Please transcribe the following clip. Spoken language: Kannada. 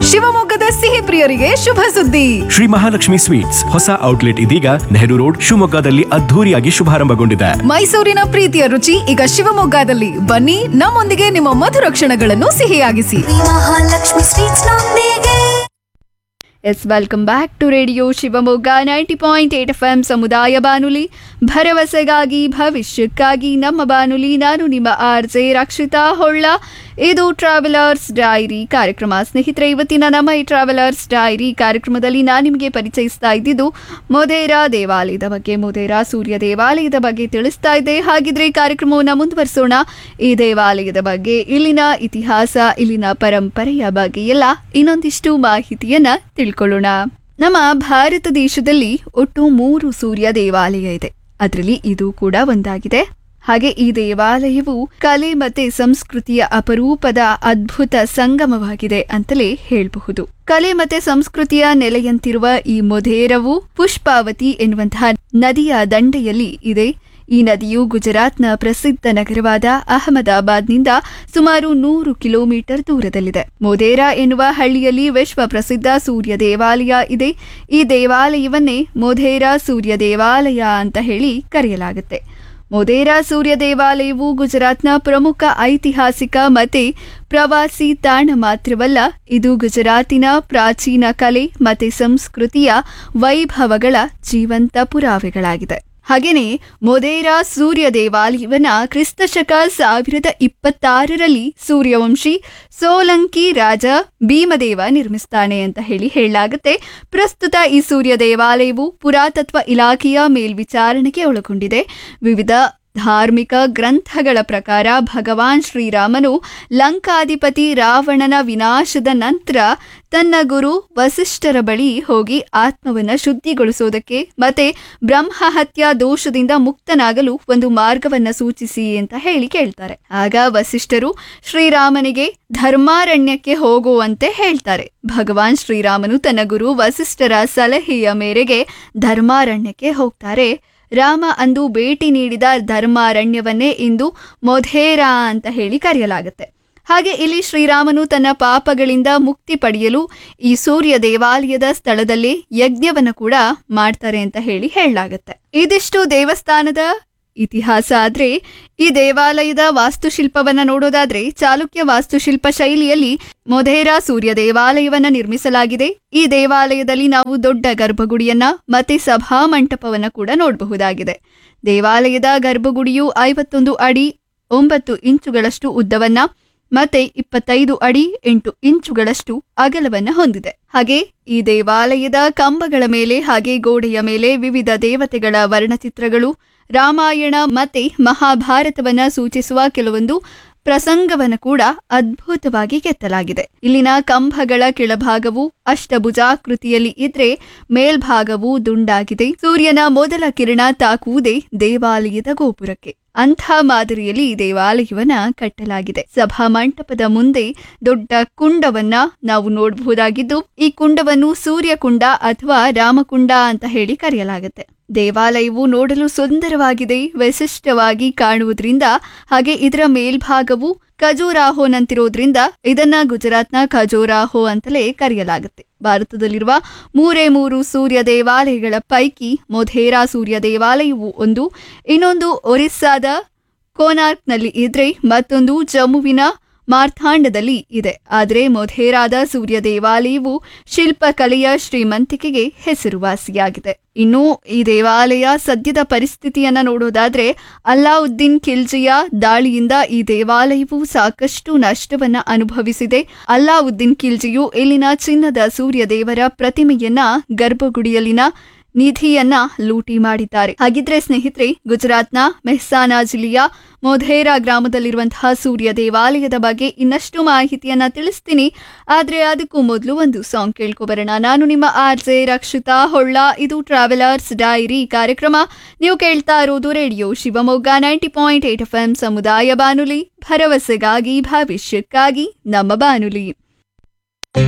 ಶಿವಮೊಗ್ಗದ ಸಿಹಿ ಪ್ರಿಯರಿಗೆ ಶುಭ ಸುದ್ದಿ ಶ್ರೀ ಮಹಾಲಕ್ಷ್ಮಿ ಸ್ವೀಟ್ಸ್ ಹೊಸ ಔಟ್ಲೆಟ್ ಇದೀಗ ನೆಹರು ರೋಡ್ ಶಿವಮೊಗ್ಗದಲ್ಲಿ ಅದ್ಧೂರಿಯಾಗಿ ಶುಭಾರಂಭಗೊಂಡಿದೆ ಮೈಸೂರಿನ ಪ್ರೀತಿಯ ರುಚಿ ಈಗ ಶಿವಮೊಗ್ಗದಲ್ಲಿ ಬನ್ನಿ ನಮ್ಮೊಂದಿಗೆ ನಿಮ್ಮ ಮಧುರ ಕ್ಷಣಗಳನ್ನು ಸಿಹಿಯಾಗಿಸಿ ಮಹಾಲಕ್ಷ್ಮಿ ಸ್ವೀಟ್ಸ್ ನೊಂದಿಗೆ yes welcome back to radio Shivamogga ninety point eight F M ಸಮುದಾಯ ಬಾನುಲಿ ಭರವಸೆಗಾಗಿ ಭವಿಷ್ಯಕ್ಕಾಗಿ ನಮ್ಮ ಬಾನುಲಿ ನಾನು ನಿಮ್ಮ ಆರ್ ಜೆ ರಕ್ಷಿತಾ ಹೊಳ್ಳ ಇದು ಟ್ರಾವೆಲರ್ಸ್ ಡೈರಿ ಕಾರ್ಯಕ್ರಮ ಸ್ನೇಹಿತರೆ ಇವತ್ತಿನ ನಮ್ಮ ಈ ಟ್ರಾವೆಲರ್ಸ್ ಡೈರಿ ಕಾರ್ಯಕ್ರಮದಲ್ಲಿ ನಾನು ನಿಮಗೆ ಪರಿಚಯಿಸ್ತಾ ಇದ್ದಿದ್ದು ಮೊದೇರಾ ದೇವಾಲಯದ ಬಗ್ಗೆ ಮೊದೇರಾ ಸೂರ್ಯ ದೇವಾಲಯದ ಬಗ್ಗೆ ತಿಳಿಸ್ತಾ ಇದ್ದೆ ಹಾಗಿದ್ರೆ ಈ ಕಾರ್ಯಕ್ರಮವನ್ನು ಮುಂದುವರಿಸೋಣ ಈ ದೇವಾಲಯದ ಬಗ್ಗೆ ಇಲ್ಲಿನ ಇತಿಹಾಸ ಇಲ್ಲಿನ ಪರಂಪರೆಯ ಬಗ್ಗೆ ಎಲ್ಲ ಇನ್ನೊಂದಿಷ್ಟು ಮಾಹಿತಿಯನ್ನ ತಿಳ್ಕೊಳ್ಳೋಣ ನಮ್ಮ ಭಾರತ ದೇಶದಲ್ಲಿ ಒಟ್ಟು ಮೂರು ಸೂರ್ಯ ದೇವಾಲಯ ಇದೆ ಅದರಲ್ಲಿ ಇದು ಕೂಡ ಒಂದಾಗಿದೆ ಹಾಗೆ ಈ ದೇವಾಲಯವು ಕಲೆ ಮತ್ತೆ ಸಂಸ್ಕೃತಿಯ ಅಪರೂಪದ ಅದ್ಭುತ ಸಂಗಮವಾಗಿದೆ ಅಂತಲೇ ಹೇಳಬಹುದು ಕಲೆ ಮತ್ತೆ ಸಂಸ್ಕೃತಿಯ ನೆಲೆಯಂತಿರುವ ಈ ಮೊಧೇರವು ಪುಷ್ಪಾವತಿ ಎನ್ನುವಂತಹ ನದಿಯ ದಂಡೆಯಲ್ಲಿ ಇದೆ ಈ ನದಿಯು ಗುಜರಾತ್ನ ಪ್ರಸಿದ್ಧ ನಗರವಾದ ಅಹಮದಾಬಾದ್ನಿಂದ ಸುಮಾರು ನೂರು ಕಿಲೋಮೀಟರ್ ದೂರದಲ್ಲಿದೆ ಮೊದೇರಾ ಎನ್ನುವ ಹಳ್ಳಿಯಲ್ಲಿ ವಿಶ್ವ ಪ್ರಸಿದ್ಧ ಸೂರ್ಯ ದೇವಾಲಯ ಇದೆ ಈ ದೇವಾಲಯವನ್ನೇ ಮೊಧೇರಾ ಸೂರ್ಯ ದೇವಾಲಯ ಅಂತ ಹೇಳಿ ಕರೆಯಲಾಗುತ್ತೆ ಮೊದೇರಾ ಸೂರ್ಯ ದೇವಾಲಯವು ಗುಜರಾತ್ನ ಪ್ರಮುಖ ಐತಿಹಾಸಿಕ ಮತ್ತೆ ಪ್ರವಾಸಿ ತಾಣ ಮಾತ್ರವಲ್ಲ ಇದು ಗುಜರಾತಿನ ಪ್ರಾಚೀನ ಕಲೆ ಮತ್ತೆ ಸಂಸ್ಕೃತಿಯ ವೈಭವಗಳ ಜೀವಂತ ಪುರಾವೆಗಳಾಗಿದೆ ಹಾಗೇನೆ ಮೊದೇರಾ ಸೂರ್ಯ ದೇವಾಲಯವನ್ನ ಕ್ರಿಸ್ತಶಕ ಸಾವಿರದ ಇಪ್ಪತ್ತಾರರಲ್ಲಿ ಸೂರ್ಯವಂಶಿ ಸೋಲಂಕಿ ರಾಜ ಭೀಮದೇವ ನಿರ್ಮಿಸ್ತಾನೆ ಅಂತ ಹೇಳಿ ಹೇಳಲಾಗುತ್ತೆ ಪ್ರಸ್ತುತ ಈ ಸೂರ್ಯ ದೇವಾಲಯವು ಪುರಾತತ್ವ ಇಲಾಖೆಯ ಮೇಲ್ವಿಚಾರಣೆಗೆ ಒಳಗೊಂಡಿದೆ ವಿವಿಧ ಧಾರ್ಮಿಕ ಗ್ರಂಥಗಳ ಪ್ರಕಾರ ಭಗವಾನ್ ಶ್ರೀರಾಮನು ಲಂಕಾಧಿಪತಿ ರಾವಣನ ವಿನಾಶದ ನಂತರ ತನ್ನ ಗುರು ವಸಿಷ್ಠರ ಬಳಿ ಹೋಗಿ ಆತ್ಮವನ್ನ ಶುದ್ಧಿಗೊಳಿಸೋದಕ್ಕೆ ಮತ್ತೆ ಬ್ರಹ್ಮಹತ್ಯ ದೋಷದಿಂದ ಮುಕ್ತನಾಗಲು ಒಂದು ಮಾರ್ಗವನ್ನ ಸೂಚಿಸಿ ಅಂತ ಹೇಳಿ ಕೇಳ್ತಾರೆ ಆಗ ವಸಿಷ್ಠರು ಶ್ರೀರಾಮನಿಗೆ ಧರ್ಮಾರಣ್ಯಕ್ಕೆ ಹೋಗುವಂತೆ ಹೇಳ್ತಾರೆ ಭಗವಾನ್ ಶ್ರೀರಾಮನು ತನ್ನ ಗುರು ವಸಿಷ್ಠರ ಸಲಹೆಯ ಮೇರೆಗೆ ಧರ್ಮಾರಣ್ಯಕ್ಕೆ ಹೋಗ್ತಾರೆ ರಾಮ ಅಂದು ಭೇಟಿ ನೀಡಿದ ಧರ್ಮಾರಣ್ಯವನ್ನೇ ಇಂದು ಮೊಧೇರಾ ಅಂತ ಹೇಳಿ ಕರೆಯಲಾಗುತ್ತೆ ಹಾಗೆ ಇಲ್ಲಿ ಶ್ರೀರಾಮನು ತನ್ನ ಪಾಪಗಳಿಂದ ಮುಕ್ತಿ ಪಡೆಯಲು ಈ ಸೂರ್ಯ ದೇವಾಲಯದ ಸ್ಥಳದಲ್ಲಿ ಯಜ್ಞವನ್ನು ಕೂಡ ಮಾಡ್ತಾರೆ ಅಂತ ಹೇಳಿ ಹೇಳಲಾಗುತ್ತೆ ಇದಿಷ್ಟು ದೇವಸ್ಥಾನದ ಇತಿಹಾಸ ಆದ್ರೆ ಈ ದೇವಾಲಯದ ವಾಸ್ತುಶಿಲ್ಪವನ್ನ ನೋಡೋದಾದ್ರೆ ಚಾಲುಕ್ಯ ವಾಸ್ತುಶಿಲ್ಪ ಶೈಲಿಯಲ್ಲಿ ಮೊಧೇರಾ ಸೂರ್ಯ ದೇವಾಲಯವನ್ನ ನಿರ್ಮಿಸಲಾಗಿದೆ ಈ ದೇವಾಲಯದಲ್ಲಿ ನಾವು ದೊಡ್ಡ ಗರ್ಭಗುಡಿಯನ್ನ ಮತ್ತೆ ಸಭಾ ಮಂಟಪವನ್ನ ಕೂಡ ನೋಡಬಹುದಾಗಿದೆ ದೇವಾಲಯದ ಗರ್ಭಗುಡಿಯು ಐವತ್ತೊಂದು ಅಡಿ ಒಂಬತ್ತು ಇಂಚುಗಳಷ್ಟು ಉದ್ದವನ್ನ ಮತ್ತೆ ಇಪ್ಪತ್ತೈದು ಅಡಿ ಎಂಟು ಇಂಚುಗಳಷ್ಟು ಅಗಲವನ್ನ ಹೊಂದಿದೆ ಹಾಗೆ ಈ ದೇವಾಲಯದ ಕಂಬಗಳ ಮೇಲೆ ಹಾಗೆ ಗೋಡೆಯ ಮೇಲೆ ವಿವಿಧ ದೇವತೆಗಳ ವರ್ಣಚಿತ್ರಗಳು ರಾಮಾಯಣ ಮತ್ತೆ ಮಹಾಭಾರತವನ್ನ ಸೂಚಿಸುವ ಕೆಲವೊಂದು ಪ್ರಸಂಗವನ್ನು ಕೂಡ ಅದ್ಭುತವಾಗಿ ಕೆತ್ತಲಾಗಿದೆ ಇಲ್ಲಿನ ಕಂಬಗಳ ಕೆಳಭಾಗವು ಅಷ್ಟಭುಜಾಕೃತಿಯಲ್ಲಿ ಇದ್ರೆ ಮೇಲ್ಭಾಗವು ದುಂಡಾಗಿದೆ ಸೂರ್ಯನ ಮೊದಲ ಕಿರಣ ತಾಕುವುದೇ ದೇವಾಲಯದ ಗೋಪುರಕ್ಕೆ ಅಂಥ ಮಾದರಿಯಲ್ಲಿ ಈ ದೇವಾಲಯವನ್ನ ಕಟ್ಟಲಾಗಿದೆ ಸಭಾ ಮಂಟಪದ ಮುಂದೆ ದೊಡ್ಡ ಕುಂಡವನ್ನ ನಾವು ನೋಡಬಹುದಾಗಿದ್ದು ಈ ಕುಂಡವನ್ನು ಸೂರ್ಯಕುಂಡ ಅಥವಾ ರಾಮಕುಂಡ ಅಂತ ಹೇಳಿ ಕರೆಯಲಾಗುತ್ತೆ ದೇವಾಲಯವು ನೋಡಲು ಸುಂದರವಾಗಿದೆ ವಿಶಿಷ್ಟವಾಗಿ ಕಾಣುವುದರಿಂದ ಹಾಗೆ ಇದರ ಮೇಲ್ಭಾಗವು ಖಜೂರಾಹೋನಂತಿರೋದ್ರಿಂದ ಇದನ್ನ ಗುಜರಾತ್ನ ಖಜೂರಾಹೋ ಅಂತಲೇ ಕರೆಯಲಾಗುತ್ತೆ ಭಾರತದಲ್ಲಿರುವ ಮೂರೇ ಮೂರು ಸೂರ್ಯ ದೇವಾಲಯಗಳ ಪೈಕಿ ಮೊಧೇರಾ ಸೂರ್ಯ ದೇವಾಲಯವು ಒಂದು ಇನ್ನೊಂದು ಒರಿಸ್ಸಾದ ಕೋನಾರ್ಕ್ನಲ್ಲಿ ಇದ್ರೆ ಮತ್ತೊಂದು ಜಮ್ಮುವಿನ ಮಾರ್ಥಾಂಡದಲ್ಲಿ ಇದೆ ಆದರೆ ಮೊಧೇರಾದ ಸೂರ್ಯ ದೇವಾಲಯವು ಶಿಲ್ಪಕಲೆಯ ಶ್ರೀಮಂತಿಕೆಗೆ ಹೆಸರುವಾಸಿಯಾಗಿದೆ ಇನ್ನು ಈ ದೇವಾಲಯ ಸದ್ಯದ ಪರಿಸ್ಥಿತಿಯನ್ನ ನೋಡೋದಾದ್ರೆ ಅಲ್ಲಾವುದ್ದೀನ್ ಖಿಲ್ಜಿಯ ದಾಳಿಯಿಂದ ಈ ದೇವಾಲಯವು ಸಾಕಷ್ಟು ನಷ್ಟವನ್ನ ಅನುಭವಿಸಿದೆ ಅಲ್ಲಾವುದ್ದೀನ್ ಖಿಲ್ಜಿಯು ಇಲ್ಲಿನ ಚಿನ್ನದ ಸೂರ್ಯ ದೇವರ ಪ್ರತಿಮೆಯನ್ನ ಗರ್ಭಗುಡಿಯಲ್ಲಿನ ನಿಧಿಯನ್ನ ಲೂಟಿ ಮಾಡಿದ್ದಾರೆ ಹಾಗಿದ್ರೆ ಸ್ನೇಹಿತರೆ ಗುಜರಾತ್ನ ಮೆಹ್ಸಾನಾ ಜಿಲ್ಲೆಯ ಮೊಧೇರಾ ಗ್ರಾಮದಲ್ಲಿರುವಂತಹ ಸೂರ್ಯ ದೇವಾಲಯದ ಬಗ್ಗೆ ಇನ್ನಷ್ಟು ಮಾಹಿತಿಯನ್ನ ತಿಳಿಸ್ತೀನಿ ಆದ್ರೆ ಅದಕ್ಕೂ ಮೊದಲು ಒಂದು ಸಾಂಗ್ ಕೇಳ್ಕೊಬರೋಣ ನಾನು ನಿಮ್ಮ ಆರ್ ಜೆ ರಕ್ಷಿತಾ ಹೊಳ್ಳ ಇದು ಟ್ರಾವೆಲರ್ಸ್ ಡೈರಿ ಕಾರ್ಯಕ್ರಮ ನೀವು ಕೇಳ್ತಾ ಇರೋದು radio Shivamogga ninety point eight F M ಸಮುದಾಯ ಬಾನುಲಿ ಭರವಸೆಗಾಗಿ ಭವಿಷ್ಯಕ್ಕಾಗಿ ನಮ್ಮ ಬಾನುಲಿ